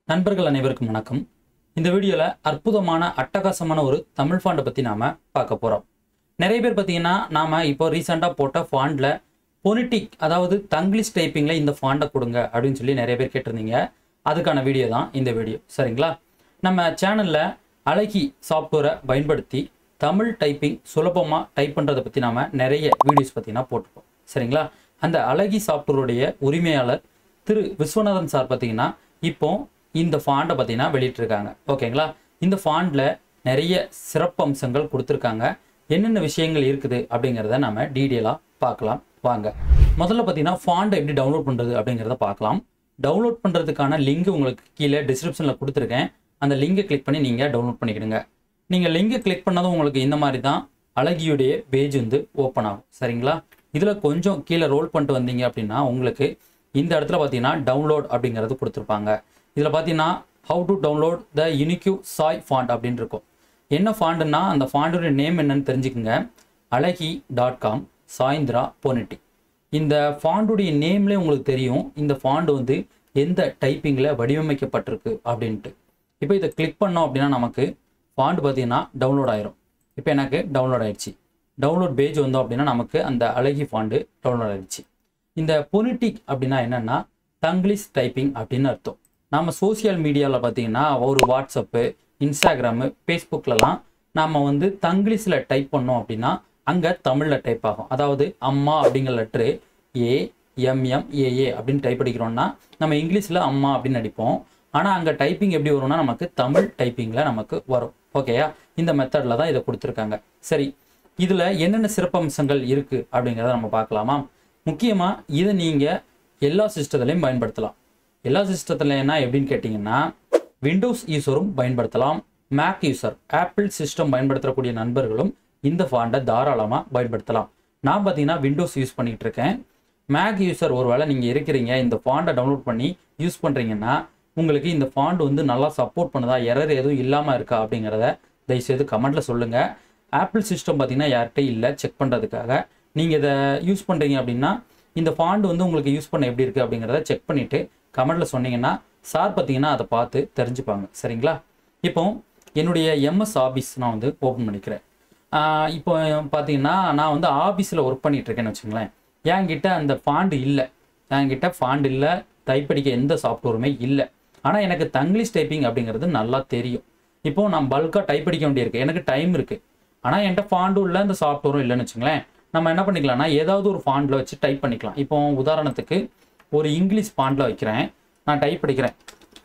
நண்பர்கள் அனைவருக்கும் வணக்கம் இந்த வீடியோவில் அற்புதமான அட்டகாசமான ஒரு தமிழ் ஃபாண்டை பற்றி நாம் பார்க்க போகிறோம் நிறைய பேர் பார்த்தீங்கன்னா நாம் இப்போ ரீசெண்டாக போட்ட ஃபாண்டில் பொனிட்டிக் அதாவது தங்கிலீஷ் டைப்பிங்கில் இந்த ஃபாண்டை கொடுங்க அப்படின்னு சொல்லி நிறைய பேர் கேட்டிருந்தீங்க அதுக்கான வீடியோ தான் இந்த வீடியோ சரிங்களா நம்ம சேனலில் அழகி சாஃப்ட்வேரை பயன்படுத்தி தமிழ் டைப்பிங் சுலபமாக டைப் பண்ணுறதை பற்றி நாம் நிறைய வீடியோஸ் பார்த்தீங்கன்னா போட்டிருப்போம் சரிங்களா அந்த அழகி சாஃப்ட்வேருடைய உரிமையாளர் திரு விஸ்வநாதன் சார் பார்த்தீங்கன்னா இப்போ இந்த ஃபாண்டை பார்த்தீங்கன்னா வெளியிட்டிருக்காங்க ஓகேங்களா இந்த ஃபாண்டில் நிறைய சிறப்பம்சங்கள் கொடுத்துருக்காங்க என்னென்ன விஷயங்கள் இருக்குது அப்படிங்கிறத நம்ம டீட்டெயிலாக பார்க்கலாம் வாங்க முதல்ல பார்த்தீங்கன்னா ஃபாண்டை எப்படி டவுன்லோட் பண்ணுறது அப்படிங்கிறத பார்க்கலாம் டவுன்லோட் பண்ணுறதுக்கான லிங்க் உங்களுக்கு கீழே டிஸ்கிரிப்ஷனில் கொடுத்துருக்கேன் அந்த லிங்கை கிளிக் பண்ணி நீங்கள் டவுன்லோட் பண்ணிக்கிடுங்க நீங்கள் லிங்கை கிளிக் பண்ணதும் உங்களுக்கு இந்த மாதிரி தான் அழகியுடைய பேஜ் வந்து ஓப்பன் ஆகும் சரிங்களா இதில் கொஞ்சம் கீழே ரோல் பண்ணிட்டு வந்தீங்க அப்படின்னா உங்களுக்கு இந்த இடத்துல பார்த்தீங்கன்னா டவுன்லோட் அப்படிங்கிறது கொடுத்துருப்பாங்க இதில் பார்த்தீங்கன்னா how to download the unique Sai font அப்படின்னு இருக்கும் என்ன ஃபாண்டுன்னா அந்த ஃபாண்டோட நேம் என்னன்னு தெரிஞ்சுக்குங்க அழகி டாட் காம் சாய்ந்திரா போனிட்டி இந்த ஃபாண்டுடைய நேம்லேயே உங்களுக்கு தெரியும் இந்த ஃபாண்டு வந்து எந்த டைப்பிங்கில் வடிவமைக்கப்பட்டிருக்கு அப்படின்ட்டு இப்போ இதை கிளிக் பண்ணோம் அப்படின்னா நமக்கு ஃபாண்ட் பார்த்தீங்கன்னா டவுன்லோட் ஆயிரும் இப்போ எனக்கு டவுன்லோட் ஆயிடுச்சு டவுன்லோட் பேஜ் வந்தோம் அப்படின்னா நமக்கு அந்த அழகி ஃபாண்டு டவுன்லோட் ஆயிடுச்சு இந்த பொனிட்டிக் அப்படின்னா என்னென்னா தங்கிலீஷ் டைப்பிங் அப்படின்னு அர்த்தம் நம்ம சோசியல் மீடியாவில் பார்த்தீங்கன்னா ஒரு வாட்ஸ்அப்பு இன்ஸ்டாகிராமு ஃபேஸ்புக்லலாம் நாம் வந்து தங்கிலீஷில் டைப் பண்ணோம் அப்படின்னா அங்கே தமிழில் டைப் ஆகும் அதாவது அம்மா அப்படிங்கிற லெட்ரு ஏ எம்எம் ஏஏ அப்படின்னு டைப் அடிக்கிறோம்னா நம்ம இங்கிலீஷில் அம்மா அப்படின்னு அடிப்போம் ஆனால் அங்கே டைப்பிங் எப்படி வரும்னா நமக்கு தமிழ் டைப்பிங்கில் நமக்கு வரும் ஓகேயா இந்த மெத்தடில் தான் இதை கொடுத்துருக்காங்க சரி இதில் என்னென்ன சிறப்பம்சங்கள் இருக்குது அப்படிங்கிறத நம்ம பார்க்கலாமா முக்கியமாக இதை நீங்கள் எல்லா சிஸ்டத்துலையும் பயன்படுத்தலாம் எல்லா சிஸ்டத்தில் என்ன எப்படின்னு கேட்டிங்கன்னா விண்டோஸ் யூஸரும் பயன்படுத்தலாம் மேக் யூசர் ஆப்பிள் சிஸ்டம் பயன்படுத்தக்கூடிய நண்பர்களும் இந்த ஃபாண்டை தாராளமாக பயன்படுத்தலாம் நான் பார்த்தீங்கன்னா விண்டோஸ் யூஸ் பண்ணிகிட்டு இருக்கேன் மேக் யூசர் ஒருவேளை நீங்கள் இருக்கிறீங்க இந்த ஃபாண்டை டவுன்லோட் பண்ணி யூஸ் பண்ணுறீங்கன்னா உங்களுக்கு இந்த ஃபாண்ட் வந்து நல்லா சப்போர்ட் பண்ணுதா எரர் எதுவும் இல்லாமல் இருக்கா அப்படிங்கிறத தயவுசெய்து கமெண்ட்டில் சொல்லுங்கள் ஆப்பிள் சிஸ்டம் பார்த்தீங்கன்னா யார்கிட்டையும் இல்லை செக் பண்ணுறதுக்காக நீங்கள் இதை யூஸ் பண்ணுறீங்க அப்படின்னா இந்த ஃபாண்ட் வந்து உங்களுக்கு யூஸ் பண்ண எப்படி இருக்குது அப்படிங்கிறத செக் பண்ணிவிட்டு கமெண்ட்டில் சொன்னீங்கன்னா சார் பார்த்தீங்கன்னா அதை பார்த்து தெரிஞ்சுப்பாங்க சரிங்களா இப்போ என்னுடைய எம்எஸ் ஆஃபீஸ் நான் வந்து ஓப்பன் பண்ணிக்கிறேன் ஆஹ் இப்போ பார்த்தீங்கன்னா நான் வந்து ஆஃபீஸில் ஒர்க் பண்ணிட்டு இருக்கேன்னு வச்சுங்களேன் என்கிட்ட அந்த ஃபாண்டு இல்லை என்கிட்ட ஃபாண்ட் இல்லை டைப் அடிக்க எந்த சாஃப்ட்வேருமே இல்லை ஆனால் எனக்கு தங்கிலீஷ் டைப்பிங் அப்படிங்கிறது நல்லா தெரியும் இப்போ நான் பல்காக டைப் அடிக்க வேண்டியிருக்கு எனக்கு டைம் இருக்குது ஆனால் என்கிட்ட ஃபாண்டும் இல்லை இந்த சாஃப்ட்வேரும் இல்லைன்னு வச்சுங்களேன் நம்ம என்ன பண்ணிக்கலாம்னா ஏதாவது ஒரு ஃபாண்டில் வச்சு டைப் பண்ணிக்கலாம் இப்போ உதாரணத்துக்கு ஒரு இங்கிலீஷ் ஃபாண்டில் வைக்கிறேன் நான் டைப் அடிக்கிறேன்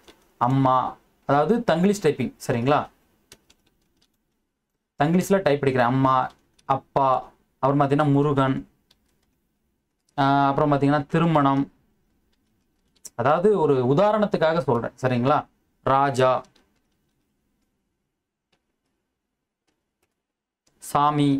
அம்மா அதாவது தங்கிலீஷ் டைப்பிங் சரிங்களா தங்கிலீஷில் டைப் அடிக்கிறேன் அம்மா அப்பா அப்புறம் பார்த்தீங்கன்னா முருகன் ஆஹ் அப்புறம் பார்த்தீங்கன்னா திருமணம் அதாவது ஒரு உதாரணத்துக்காக சொல்கிறேன் சரிங்களா ராஜா சாமி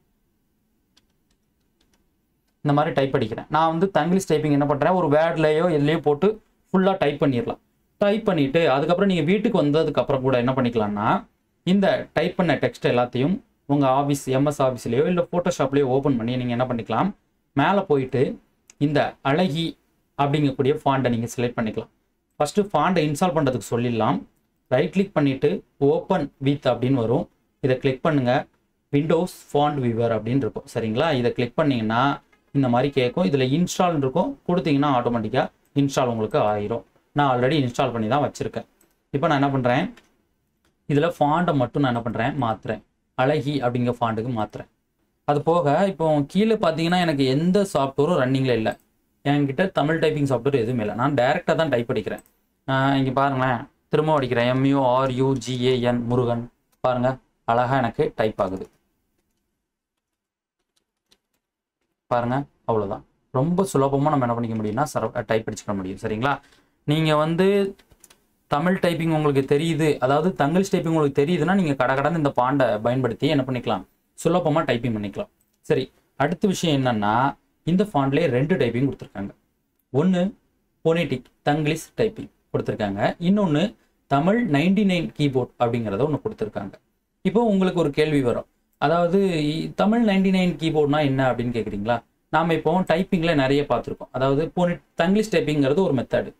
இந்த மாதிரி டைப் அடிக்கிறேன் நான் வந்து தங்கிலீஷ் டைப்பிங் என்ன பண்ணுறேன் ஒரு வேர்ட்லேயோ எதுலேயோ போட்டு ஃபுல்லாக டைப் பண்ணிடலாம் டைப் பண்ணிவிட்டு அதுக்கப்புறம் நீங்கள் வீட்டுக்கு வந்ததுக்கப்புறம் கூட என்ன பண்ணிக்கலாம்னா இந்த டைப் பண்ண டெக்ஸ்ட் எல்லாத்தையும் உங்கள் ஆஃபீஸ் எம்எஸ் ஆஃபீஸ்லேயோ இல்லை ஃபோட்டோஷாப்லேயோ ஓப்பன் பண்ணி நீங்கள் என்ன பண்ணிக்கலாம் மேலே போயிட்டு இந்த அழகி அப்படிங்கக்கூடிய ஃபாண்டை நீங்கள் செலக்ட் பண்ணிக்கலாம் ஃபஸ்ட்டு ஃபாண்டை இன்ஸ்டால் பண்ணுறதுக்கு சொல்லிடலாம் ரைட் கிளிக் பண்ணிவிட்டு ஓப்பன் வித் அப்படின்னு வரும் இதை கிளிக் பண்ணுங்கள் விண்டோஸ் ஃபாண்ட் விவர் அப்படின்னு இருக்கும் சரிங்களா இதை கிளிக் பண்ணிங்கன்னா இந்த மாதிரி கேட்கும் இதில் இன்ஸ்டால் இருக்கும் கொடுத்தீங்கன்னா ஆட்டோமேட்டிக்காக இன்ஸ்டால் உங்களுக்கு ஆயிரும் நான் ஆல்ரெடி இன்ஸ்டால் பண்ணி தான் வச்சுருக்கேன் இப்போ நான் என்ன பண்ணுறேன் இதில் ஃபாண்டை மட்டும் நான் என்ன பண்ணுறேன் மாற்றுறேன் அழகி அப்படிங்கிற ஃபாண்டுக்கு மாற்றுறேன் அது போக இப்போ கீழே பார்த்தீங்கன்னா எனக்கு எந்த சாஃப்ட்வேரும் ரன்னிங்கில் இல்லை என்கிட்ட தமிழ் டைப்பிங் சாஃப்ட்வேர் எதுவுமே இல்லை நான் டைரெக்டாக தான் டைப் அடிக்கிறேன் இங்கே பாருங்களேன் திரும்ப அடிக்கிறேன் எம்யூ ஆர்யூ ஜிஏஎன் முருகன் பாருங்கள் அழகாக எனக்கு டைப் ஆகுது பாருங்க அவ்வளோதான் ரொம்ப சுலபமாக நம்ம என்ன பண்ணிக்க முடியும்னா சர டைப் அடிச்சுக்க முடியும் சரிங்களா நீங்கள் வந்து தமிழ் டைப்பிங் உங்களுக்கு தெரியுது அதாவது தங்கிலீஷ் டைப்பிங் உங்களுக்கு தெரியுதுன்னா நீங்கள் கடகடன்னு இந்த பாண்டை பயன்படுத்தி என்ன பண்ணிக்கலாம் சுலபமாக டைப்பிங் பண்ணிக்கலாம் சரி அடுத்த விஷயம் என்னன்னா இந்த ஃபாண்ட்லேயே ரெண்டு டைப்பிங் கொடுத்துருக்காங்க ஒன்று பொனேட்டிக் தங்கிலீஷ் டைப்பிங் கொடுத்துருக்காங்க இன்னொன்று தமிழ் நைன்டி நைன் கீபோர்ட் அப்படிங்கிறத ஒன்று கொடுத்துருக்காங்க இப்போ உங்களுக்கு ஒரு கேள்வி வரும் அதாவது இ- தமிழ் நைன்டி நைன் கீபோர்ட்னா என்ன அப்படின்னு கேட்குறீங்களா நாம் இப்போ டைப்பிங்கில் நிறைய பார்த்துருக்கோம் அதாவது போனி தங்கிலீஷ் டைப்பிங்கிறது ஒரு மெத்தடு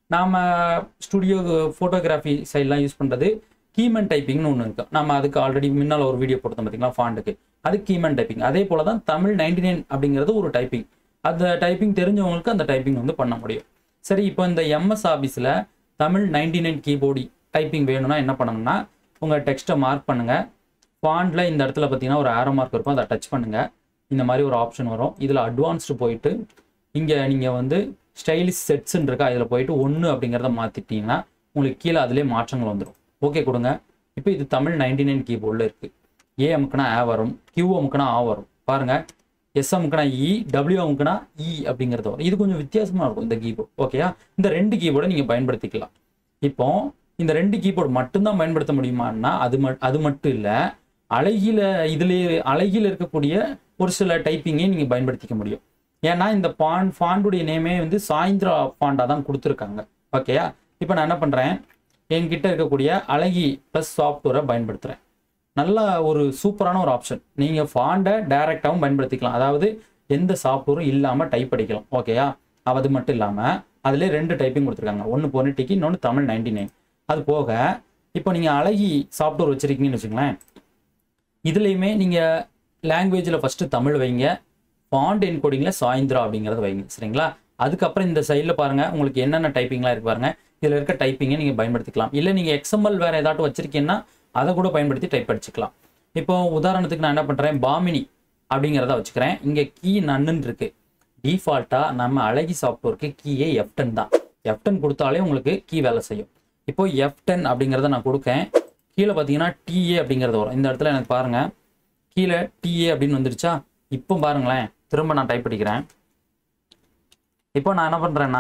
நாம் ஸ்டுடியோ ஃபோட்டோகிராஃபி சைட்லாம் யூஸ் பண்ணுறது கீமன் டைப்பிங்னு ஒன்று இருக்கும் நம்ம அதுக்கு ஆல்ரெடி முன்னால் ஒரு வீடியோ போட்டோம் பார்த்தீங்களா ஃபாண்டுக்கு அது கீமன் டைப்பிங் அதே போல தான் தமிழ் நைன்டி நைன் அப்படிங்கிறது ஒரு டைப்பிங் அந்த டைப்பிங் தெரிஞ்சவங்களுக்கு அந்த டைப்பிங் வந்து பண்ண முடியும் சரி இப்போ இந்த எம்எஸ் ஆஃபீஸில் Tamil ninety nine keyboard typing வேணும்னா என்ன பண்ணணும்னா உங்கள் டெக்ஸ்ட்டை மார்க் பண்ணுங்கள் ஃபாண்டில் இந்த இடத்துல பார்த்தீங்கன்னா ஒரு ஆரோ மார்க் இருக்கும் அதை டச் பண்ணுங்கள் இந்த மாதிரி ஒரு ஆப்ஷன் வரும் இதில் அட்வான்ஸ்டு போயிட்டு இங்கே நீங்கள் வந்து ஸ்டைலிஷ் செட்ஸ்ன்னு இருக்கா இதில் போயிட்டு ஒன்று அப்படிங்கிறத மாற்றிட்டீங்கன்னா உங்களுக்கு கீழே அதிலே மாற்றங்கள் வந்துடும் ஓகே கொடுங்க இப்போ இது தமிழ் நைன்டி நைன் கீபோர்டில் இருக்குது ஏ அமுக்குனா ஆ வரும் கியூ அமுக்குனா ஆ வரும் பாருங்கள் எஸ் அமுக்குனா இ டபிள்யூ அமுக்குனா இ அப்படிங்கிறது வரும் இது கொஞ்சம் வித்தியாசமாக இருக்கும் இந்த கீபோர்டு ஓகேயா இந்த ரெண்டு கீபோர்டை நீங்கள் பயன்படுத்திக்கலாம் இப்போ இந்த ரெண்டு கீபோர்டு மட்டும்தான் பயன்படுத்த முடியுமான்னா அது மட் அது மட்டும் இல்லை அழகில இதுலேயே அழகில இருக்கக்கூடிய ஒரு சில டைப்பிங்கே நீங்கள் பயன்படுத்திக்க முடியும் ஏன்னா இந்த பாண்ட் ஃபாண்டுடைய நேமே வந்து சாய்ந்திரா ஃபாண்டாக தான் கொடுத்துருக்காங்க ஓகேயா இப்போ நான் என்ன பண்ணுறேன் என்கிட்ட இருக்கக்கூடிய அழகி ப்ளஸ் சாஃப்ட்வேரை பயன்படுத்துகிறேன் நல்ல ஒரு சூப்பரான ஒரு ஆப்ஷன் நீங்கள் ஃபாண்டை டைரெக்டாகவும் பயன்படுத்திக்கலாம் அதாவது எந்த சாஃப்ட்வேரும் இல்லாமல் டைப் அடிக்கலாம் ஓகேயா அது மட்டும் இல்லாமல் அதிலே ரெண்டு டைப்பிங் கொடுத்துருக்காங்க ஒன்று பொனிட்டிக்கு இன்னொன்று தமிழ் நைன்டி நைன் அது போக இப்போ நீங்கள் அழகி சாஃப்ட்வேர் வச்சுருக்கீங்கன்னு வச்சுங்களேன் இதுலேயுமே நீங்கள் லாங்குவேஜில் ஃபஸ்ட்டு தமிழ் வைங்க ஃபாண்ட் என்கோடிங்கில் சாய்ந்திரா அப்படிங்கிறத வைங்க சரிங்களா அதுக்கப்புறம் இந்த சைடில் பாருங்கள் உங்களுக்கு என்னென்ன டைப்பிங்லாம் இருக்கு பாருங்கள் இதில் இருக்க டைப்பிங்கை நீங்கள் பயன்படுத்திக்கலாம் இல்லை நீங்கள் எக்ஸ்எம்எல் வேறு ஏதாட்டும் வச்சுருக்கீங்கன்னா அதை கூட பயன்படுத்தி டைப் அடிச்சுக்கலாம் இப்போ உதாரணத்துக்கு நான் என்ன பண்ணுறேன் பாமினி அப்படிங்கிறத வச்சுக்கிறேன் இங்கே கீ நன்னுன்னு இருக்கு டிஃபால்ட்டாக நம்ம அழகி சாஃப்ட்வேருக்கு கீயே எஃப் டென் தான் எஃப் டென் கொடுத்தாலே உங்களுக்கு கீ வேலை செய்யும் இப்போ எஃப் டென் அப்படிங்கிறத நான் கொடுக்கேன் கீழே பார்த்தீங்கன்னா டிஏ அப்படிங்கிறது வரும் இந்த இடத்துல எனக்கு பாருங்கள் கீழே டிஏ அப்படின்னு வந்துருச்சா இப்போ பாருங்களேன் திரும்ப நான் டைப் அடிக்கிறேன் இப்போ நான் என்ன பண்ணுறேன்னா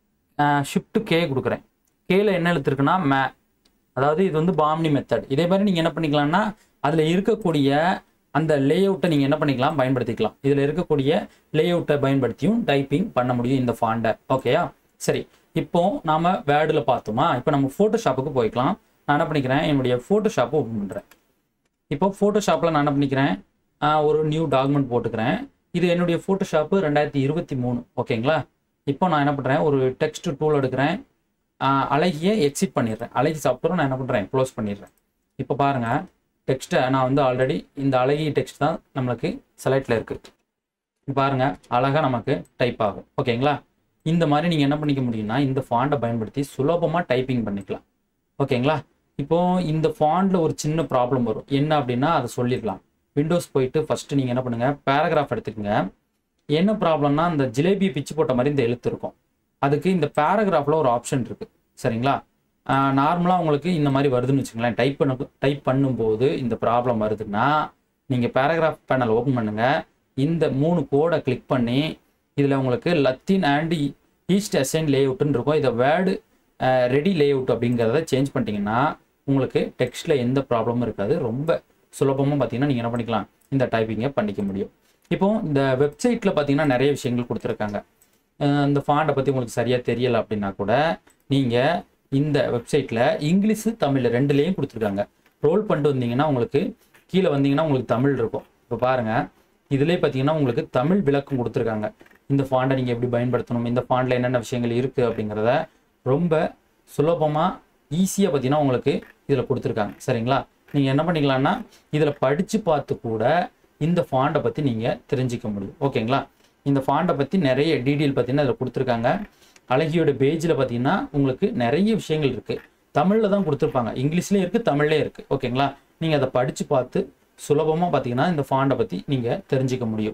ஷிஃப்ட் கே கொடுக்குறேன் கேல என்ன எழுத்து இருக்குன்னா மே அதாவது இது வந்து பாம்னி மெத்தட் இதே மாதிரி நீங்கள் என்ன பண்ணிக்கலாம்னா அதில் இருக்கக்கூடிய அந்த லே அவுட்டை நீங்கள் என்ன பண்ணிக்கலாம் பயன்படுத்திக்கலாம் இதில் இருக்கக்கூடிய லே அவுட்டை பயன்படுத்தியும் டைப்பிங் பண்ண முடியும் இந்த ஃபாண்டை ஓகேயா சரி இப்போ நாம் வேர்டில் பார்த்தோமா இப்போ நம்ம ஃபோட்டோஷாப்புக்கு போய்க்கலாம் நான் என்ன பண்ணிக்கிறேன் என்னுடைய ஃபோட்டோஷாப்பை ஓப்பன் பண்ணுறேன் இப்போ ஃபோட்டோஷாப்பில் நான் என்ன பண்ணிக்கிறேன் ஆஹ் ஒரு நியூ டாக்குமெண்ட் போட்டுக்கிறேன் இது என்னுடைய ஃபோட்டோஷாப்பு ரெண்டாயிரத்தி இருபத்தி மூணு ஓகேங்களா இப்போ நான் என்ன பண்ணுறேன் ஒரு டெக்ஸ்ட் டூல் எடுக்கிறேன் ஆஹ் அழகிய எக்ஸிட் பண்ணிடுறேன் அழகி சாஃப்ட்வேரை நான் என்ன பண்ணுறேன் க்ளோஸ் பண்ணிடுறேன் இப்போ பாருங்கள் டெக்ஸ்ட்டை நான் வந்து ஆல்ரெடி இந்த அழகி டெக்ஸ்ட் தான் நம்மளுக்கு செலக்டில் இருக்குது பாருங்க அழகாக நமக்கு டைப் ஆகும் ஓகேங்களா இந்த மாதிரி நீங்கள் என்ன பண்ணிக்க முடியும்னா இந்த ஃபாண்டை பயன்படுத்தி சுலபமாக டைப்பிங் பண்ணிக்கலாம் ஓகேங்களா இப்போ இந்த ஃபாண்டில் ஒரு சின்ன ப்ராப்ளம் வரும் என்ன அப்படின்னா அதை சொல்லிடலாம் விண்டோஸ் போயிட்டு ஃபஸ்ட்டு நீங்கள் என்ன பண்ணுங்கள் பேராகிராஃப் எடுத்துக்கங்க என்ன ப்ராப்ளம்னா அந்த ஜிலேபி பிச்சு போட்ட மாதிரி இந்த எழுத்து இருக்கும் அதுக்கு இந்த பேராகிராஃபில் ஒரு ஆப்ஷன் இருக்குது சரிங்களா நார்மலாக உங்களுக்கு இந்த மாதிரி வருதுன்னு வச்சுங்களேன் டைப் பண்ண டைப் பண்ணும்போது இந்த ப்ராப்ளம் வருதுன்னா நீங்கள் பேராகிராஃப் பேனல் ஓப்பன் பண்ணுங்கள் இந்த மூணு கோடை கிளிக் பண்ணி இதில் உங்களுக்கு லத்தீன் அண்ட் ஈஸ்ட் அசைன் லேஅவுட்னு இருக்கும் இதை வேர்டு ரெடி லேஅவுட் அப்படிங்கிறத சேஞ்ச் பண்ணிட்டீங்கன்னா உங்களுக்கு டெக்ஸ்ட்டில் எந்த ப்ராப்ளமும் இருக்காது ரொம்ப சுலபமாக பார்த்தீங்கன்னா நீங்கள் என்ன பண்ணிக்கலாம் இந்த டைப்பிங்கை பண்ணிக்க முடியும் இப்போ இந்த வெப்சைட்டில் பார்த்தீங்கன்னா நிறைய விஷயங்கள் கொடுத்துருக்காங்க அஹ் இந்த ஃபாண்டை பற்றி உங்களுக்கு சரியாக தெரியலை அப்படின்னா கூட நீங்கள் இந்த வெப்சைட்டில் இங்கிலீஷு தமிழ் ரெண்டுலேயும் கொடுத்துருக்காங்க ரோல் பண்ணிட்டு வந்தீங்கன்னா உங்களுக்கு கீழே வந்தீங்கன்னா உங்களுக்கு தமிழ் இருக்கும் இப்போ பாருங்கள் இதிலே பார்த்தீங்கன்னா உங்களுக்கு தமிழ் விளக்கம் கொடுத்துருக்காங்க இந்த ஃபாண்டை நீங்கள் எப்படி பயன்படுத்தணும் இந்த ஃபாண்டில் என்னென்ன விஷயங்கள் இருக்குது அப்படிங்கிறத ரொம்ப சுலபமாக ஈஸியாக பார்த்தீங்கன்னா உங்களுக்கு இதில் கொடுத்துருக்காங்க சரிங்களா நீங்கள் என்ன பண்ணிக்கலாம்னா இதில் படித்து பார்த்து கூட இந்த ஃபாண்டை பற்றி நீங்கள் தெரிஞ்சிக்க முடியும் ஓகேங்களா இந்த ஃபாண்டை பற்றி நிறைய டீட்டெயில் பார்த்தீங்கன்னா இதில் கொடுத்துருக்காங்க அழகியோட பேஜில் பார்த்தீங்கன்னா உங்களுக்கு நிறைய விஷயங்கள் இருக்குது தமிழில் தான் கொடுத்துருப்பாங்க இங்கிலீஷ்லேயும் இருக்குது தமிழ்லேயும் இருக்குது ஓகேங்களா நீங்கள் அதை படித்து பார்த்து சுலபமாக பார்த்தீங்கன்னா இந்த ஃபாண்டை பற்றி நீங்கள் தெரிஞ்சிக்க முடியும்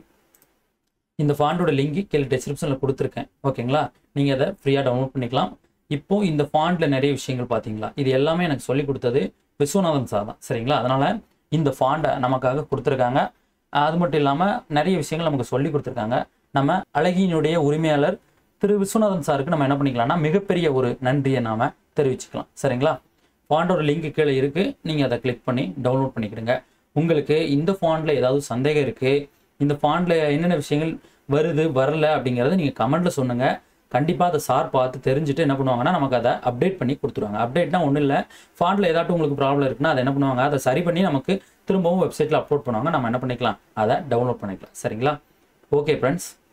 இந்த ஃபாண்டோட லிங்க் கீழே டிஸ்கிரிப்ஷனில் கொடுத்துருக்கேன் ஓகேங்களா நீங்கள் அதை ஃப்ரீயாக டவுன்லோட் பண்ணிக்கலாம் இப்போ இந்த ஃபாண்டில் நிறைய விஷயங்கள் பார்த்தீங்களா இது எல்லாமே எனக்கு சொல்லி கொடுத்தது விஸ்வநாதன் சார் தான் சரிங்களா அதனால் இந்த ஃபாண்டை நமக்காக கொடுத்துருக்காங்க அது மட்டும் இல்லாமல் நிறைய விஷயங்கள் நமக்கு சொல்லி கொடுத்துருக்காங்க நம்ம அழகியினுடைய உரிமையாளர் திரு விஸ்வநாதன் சாருக்கு நம்ம என்ன பண்ணிக்கலாம்னா மிகப்பெரிய ஒரு நன்றியை நாம தெரிவிச்சுக்கலாம் சரிங்களா ஃபாண்டோட லிங்க் கீழே இருக்குது நீங்கள் அதை கிளிக் பண்ணி டவுன்லோட் பண்ணிக்கிடுங்க உங்களுக்கு இந்த ஃபாண்டில் ஏதாவது சந்தேகம் இருக்குது இந்த ஃபாண்டில் என்னென்ன விஷயங்கள் வருது வரல அப்படிங்கிறத நீங்கள் கமெண்ட்டில் சொல்லுங்கள் கண்டிப்பாக அதை சார் பார்த்து தெரிஞ்சுட்டு என்ன பண்ணுவாங்கன்னா நமக்கு அதை அப்டேட் பண்ணி கொடுத்துருவாங்க அப்டேட்னா ஒன்றும் இல்லை ஃபாண்டில் ஏதாட்டும் உங்களுக்கு ப்ராப்ளம் இருக்குன்னா அதை என்ன பண்ணுவாங்க அதை சரி பண்ணி நமக்கு திரும்பவும் வெப்சைட்டில் அப்லோட் பண்ணுவாங்க நம்ம என்ன பண்ணிக்கலாம் அதை டவுன்லோட் பண்ணிக்கலாம் சரிங்களா ஓகே ஃப்ரெண்ட்ஸ்